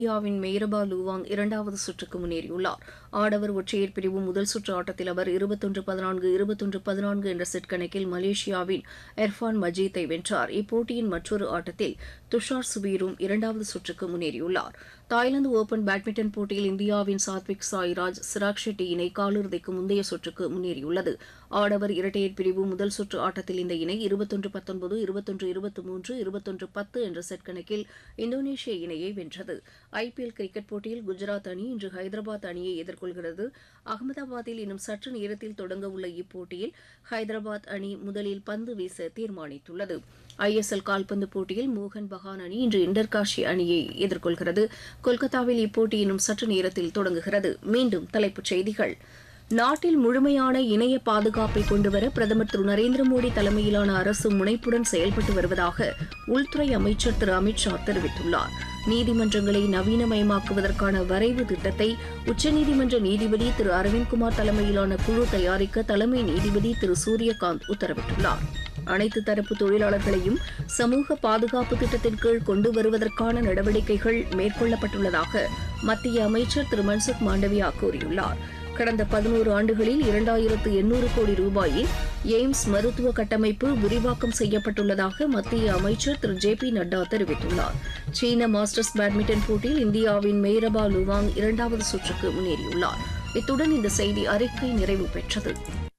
இந்தியாவின் மெய்ரபா லூவாங் இரண்டாவது சுற்றுக்கு முன்னேறியுள்ளார் ஆடவர் ஒற்றையர் பிரிவு முதல் சுற்று ஆட்டத்தில் அவர் இருபத்தொன்று பதினான்கு இருபத்தொன்று பதினான்கு என்ற செட் கணக்கில் மலேசியாவின் எர்ஃபான் மஜீத்தை வென்றார் இப்போட்டியின் மற்றொரு ஆட்டத்தில் துஷார் சுபீரும் இரண்டாவது சுற்றுக்கு முன்னேறியுள்ளார் தாய்லாந்து ஓபன் பேட்மிண்டன் போட்டியில் இந்தியாவின் சாத்விக் சாய்ராஜ் சிராக் ஷெட்டி இணை காலிறுதிக்கு முந்தைய சுற்றுக்கு முன்னேறியுள்ளது ஆடவர் இரட்டையர் பிரிவு முதல் சுற்று ஆட்டத்தில் இந்த இணை இருபத்தொன்று பத்தொன்பது இருபத்தொன்று இருபத்தி மூன்று இருபத்தொன்று பத்து என்ற செட் கணக்கில் இந்தோனேஷிய இணையை வென்றது ஐபிஎல் கிரிக்கெட் போட்டியில் குஜராத் அணி இன்று ஹைதராபாத் அணியை எதிர்கொள்கிறது அகமதாபாத்தில் இன்னும் சற்று நேரத்தில் தொடங்க உள்ள இப்போட்டியில் ஹைதராபாத் அணி முதலில் பந்து வீச தீர்மானித்துள்ளது ஐஎஸ்எல் கால்பந்து போட்டியில் மோகன் பகான் அணி இன்று இண்டர்காஷி அணியை எதிர்கொள்கிறது கொல்கத்தாவில் இப்போட்டி இன்னும் சற்று நேரத்தில் தொடங்குகிறது மீண்டும் தலைப்புச் செய்திகள் நாட்டில் முழுமையான இணைய பாதுகாப்பை கொண்டுவர பிரதமர் திரு நரேந்திர மோடி தலைமையிலான அரசு முனைப்புடன் செயல்பட்டு வருவதாக உள்துறை அமைச்சர் திரு அமித் ஷா தெரிவித்துள்ளார் நீதிமன்றங்களை நவீனமயமாக்குவதற்கான வரைவு திட்டத்தை உச்சநீதிமன்ற நீதிபதி திரு அரவிந்த்குமார் தலைமையிலான குழு தயாரிக்க தலைமை நீதிபதி திரு சூரியகாந்த் உத்தரவிட்டுள்ளார் அனைத்து தரப்பு தொழிலாளர்களையும் சமூக பாதுகாப்பு திட்டத்தின் கீழ் கொண்டு வருவதற்கான நடவடிக்கைகள் மேற்கொள்ளப்பட்டுள்ளதாக மத்திய அமைச்சர் திரு மன்சுக் மாண்டவியா கூறியுள்ளார் கடந்த பதினோரு ஆண்டுகளில் இரண்டாயிரத்து எண்ணூறு கோடி ரூபாயில் எய்ம்ஸ் மருத்துவ கட்டமைப்பு விரிவாக்கம் செய்யப்பட்டுள்ளதாக மத்திய அமைச்சர் திரு ஜே பி நட்டா தெரிவித்துள்ளார் சீன மாஸ்டர்ஸ் பேட்மிண்டன் போட்டியில் இந்தியாவின் மெய்ரபா லுவாங் இரண்டாவது சுற்றுக்கு முன்னேறியுள்ளார் இத்துடன் இந்த செய்தி அறிக்கை நிறைவு பெற்றது